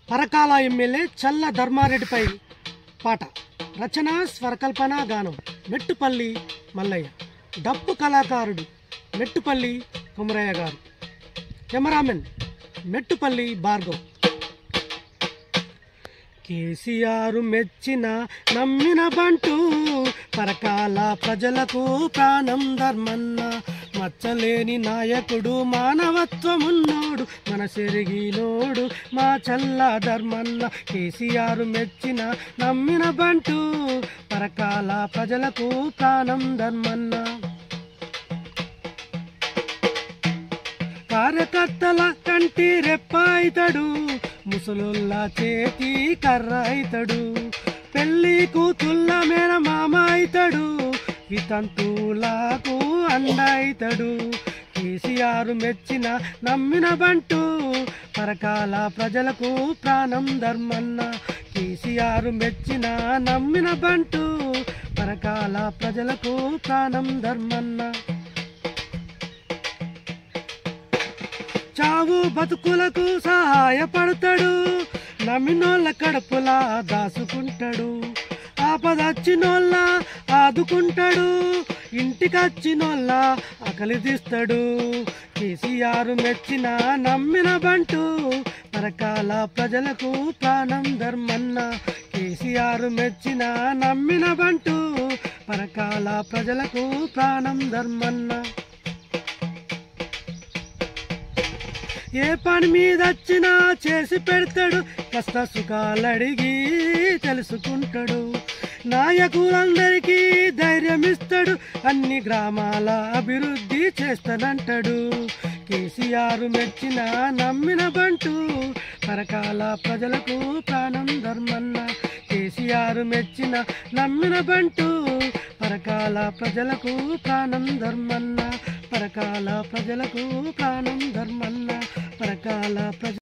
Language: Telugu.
పరకాల ఎమ్మెల్యే చల్ల ధర్మారెడ్డిపై పాట రచన స్వరకల్పన గానం మెట్టుపల్లి మల్లయ్య డప్పు కళాకారుడు మెట్టుపల్లి కుమరయ్య గారు కెమెరామెన్ మెట్టుపల్లి భార్గవ్ కేసీఆర్ మెచ్చిన నమ్మిన బంటూ పరకాల ప్రజలకు ప్రాణం ధర్మన్న మచ్చలేని నాయకుడు మానవత్వమున్నోడు మన సెరిగినోడు మా చల్ల ధర్మన్న కేసీఆర్ మెచ్చిన నమ్మిన బంటూ పరకాల ప్రజలకు ప్రాణం ధర్మన్న కార్యకర్తల కంటి రెప్పాయితడు ముసలుల్ల చేతి కర్ర అయితడు పెళ్లి కూతుళ్ళ మేన మామ అయితడు వితంతులకు అండ అయితడు కేసీఆర్ మెచ్చిన నమ్మిన బంటూ పరకాల ప్రజలకు ప్రాణం ధర్మన్న కేసీఆర్ మెచ్చిన నమ్మిన బంటూ పరకాల ప్రజలకు ప్రాణం ధర్మన్న చావు బతుకులకు సహాయపడతాడు నమ్మినోళ్ళ కడుపులా దాసుకుంటాడు ఆపదచ్చినోళ్ళ ఆదుకుంటాడు ఇంటికచ్చినోళ్ళ ఆకలి తీస్తాడు కేసీఆర్ మెచ్చిన నమ్మిన బంటూ పరకాల ప్రజలకు ప్రాణం ధర్మన్న కేసీఆర్ మెచ్చిన నమ్మిన బంటూ పరకాల ప్రజలకు ప్రాణం ధర్మన్న ఏ పని మీద వచ్చినా చేసి పెడతాడు కష్ట సుఖాలు అడిగి తెలుసుకుంటాడు నాయకులందరికీ ధైర్యం ఇస్తాడు అన్ని గ్రామాల అభివృద్ధి చేస్తానంటాడు కేసీఆర్ మెచ్చిన నమ్మిన బంటూ పరకాల ప్రజలకు ప్రాణం ధర్మన్న కేసీఆర్ మెచ్చిన నమ్మిన బంటూ పరకాల ప్రజలకు ప్రాణం ధర్మన్న పరకాల ప్రజలకు ప్రాణం ధర్మన్న పరకాల ప్రజ